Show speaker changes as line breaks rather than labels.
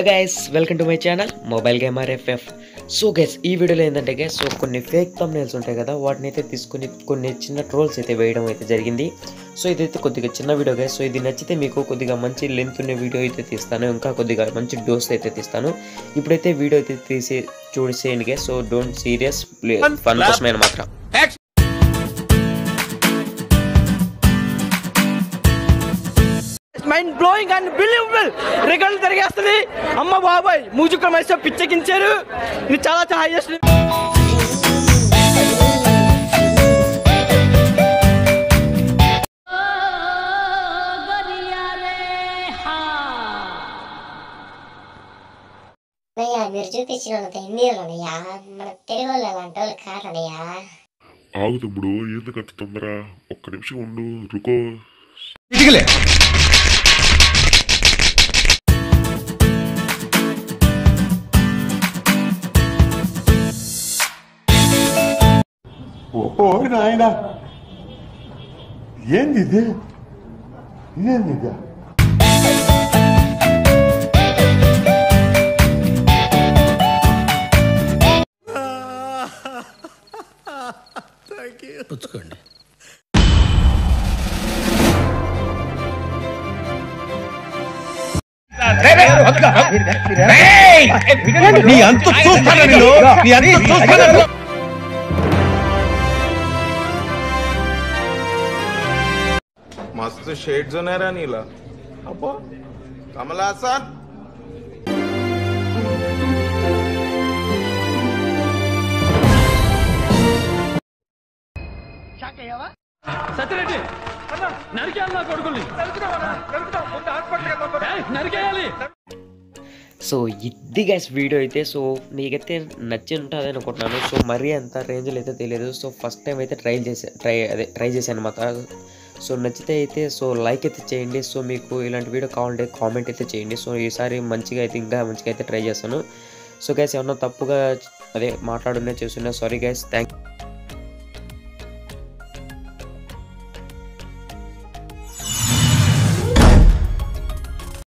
guys welcome to my channel mobile gamer FF so guys ఈ వీడియోలో ఏంటంటే guys so కొన్ని ఫేక్ తమ్నేల్స్ ఉంటాయి కదా వాటిని అయితే తీసుకుని కొన్ని చిన్న ట్రోల్స్ అయితే వేయడం అయితే జరిగింది సో ఇదైతే కొద్దిగా చిన్న వీడియో గైస్ సో ఇది నచ్చితే మీకు కొద్దిగా మంచి లెంత్ ఉన్న వీడియో అయితే తీస్తాను ఇంకా కొద్దిగా మంచి డోస్ అయితే తీస్తాను ఇప్పుడైతే వీడియో అయితే తీసి చూసేయండి guys so don't serious fun కోసమే మాత్రం
మైండ్ బ్లోయింగ్ అండ్ బిలీవబుల్ రికార్డులు తిరిగేస్తుంది అమ్మ బాబాయ్ మ్యూజిక్ మైసో పిచ్చెక్కించారు ఇది చాలా చాలా హైయెస్ట్
అయ్యా మీరు చూపించిన వాళ్ళంత హిందీలోనయ్యా మన తెలుగు వాళ్ళు అలాంటి వాళ్ళు కాదనయ్యా
ఆగు తమ్ముడు ఎందుకంత తొందర ఒక్క నిమిషం ఉండు రుకో
ఓ నాయన ఏంది ఇది ఇదేంది ఇది
मस्त शेड जो नाही राणीला अप्पा कमला असा
సత్యరెడ్డి నరికేయాలి నా కొడుకుల్ని ఏయ్, నరికేయాలి
సో ఇది గైస్ వీడియో అయితే సో మీకైతే నచ్చి ఉంటుంది అనుకుంటున్నాను సో మరీ అంత రేంజ్లో అయితే తెలియదు సో ఫస్ట్ టైం అయితే ట్రై చేసా ట్రై అదే ట్రై చేశాను అనమాట సో నచ్చితే అయితే సో లైక్ అయితే చేయండి సో మీకు ఇలాంటి వీడియో కావాలంటే కామెంట్ అయితే చేయండి సో ఈసారి మంచిగా అయితే ఇంకా మంచిగా అయితే ట్రై చేస్తాను సో గైస్ ఏమన్నా తప్పుగా అదే మాట్లాడునే చేస్తున్నా సారీ గైస్ థ్యాంక్